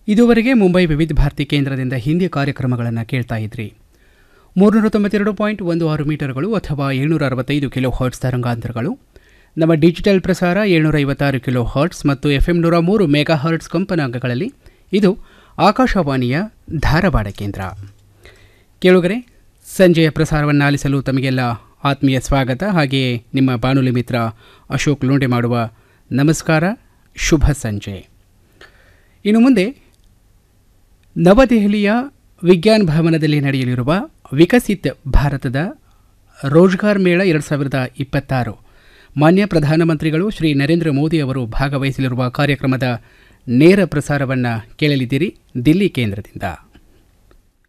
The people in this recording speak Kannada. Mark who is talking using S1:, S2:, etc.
S1: ಇದುವರೆಗೆ ಮುಂಬೈ ವಿವಿಧ ಭಾರತಿ ಕೇಂದ್ರದಿಂದ ಹಿಂದಿ ಕಾರ್ಯಕ್ರಮಗಳನ್ನು ಕೇಳ್ತಾ ಇದ್ರಿ ಮೂರುನೂರ ತೊಂಬತ್ತೆರಡು ಪಾಯಿಂಟ್ ಒಂದು ಆರು ಮೀಟರ್ಗಳು ಅಥವಾ ಏಳ್ನೂರ ಅರವತ್ತೈದು ಕಿಲೋ ಹರ್ಟ್ಸ್ ತರಂಗಾಂತರಗಳು ನಮ್ಮ ಡಿಜಿಟಲ್ ಪ್ರಸಾರ ಏಳ್ನೂರ ಐವತ್ತಾರು ಕಿಲೋ ಹರ್ಟ್ಸ್ ಮತ್ತು ಎಫ್ ಎಂ ನೂರ ಮೂರು ಮೆಗಾ ಹರ್ಟ್ಸ್ ಕಂಪನಾಂಗಗಳಲ್ಲಿ ಇದು ಆಕಾಶವಾಣಿಯ ಧಾರವಾಡ ಕೇಂದ್ರ ಕೇಳುಗರೆ ಸಂಜೆಯ ಪ್ರಸಾರವನ್ನು ಆಲಿಸಲು ತಮಗೆಲ್ಲ ಆತ್ಮೀಯ ಸ್ವಾಗತ ಹಾಗೆಯೇ ನಿಮ್ಮ ಬಾನುಲಿ ಮಿತ್ರ ಅಶೋಕ್ ಲೋಂಡೆ ಮಾಡುವ ನಮಸ್ಕಾರ ಶುಭ ಸಂಜೆ ಇನ್ನು ಮುಂದೆ ನವದೆಹಲಿಯ ವಿಜ್ಞಾನ ಭವನದಲ್ಲಿ ನಡೆಯಲಿರುವ ವಿಕಸಿತ್ ಭಾರತದ ರೋಜ್ಗಾರ್ ಮೇಳ ಎರಡು ಸಾವಿರದ ಇಪ್ಪತ್ತಾರು ಮಾನ್ಯ ಪ್ರಧಾನಮಂತ್ರಿಗಳು ಶ್ರೀ ನರೇಂದ್ರ ಮೋದಿ ಅವರು ಭಾಗವಹಿಸಲಿರುವ ಕಾರ್ಯಕ್ರಮದ ನೇರ ಪ್ರಸಾರವನ್ನು ಕೇಳಲಿದ್ದೀರಿ ದಿಲ್ಲಿ ಕೇಂದ್ರದಿಂದ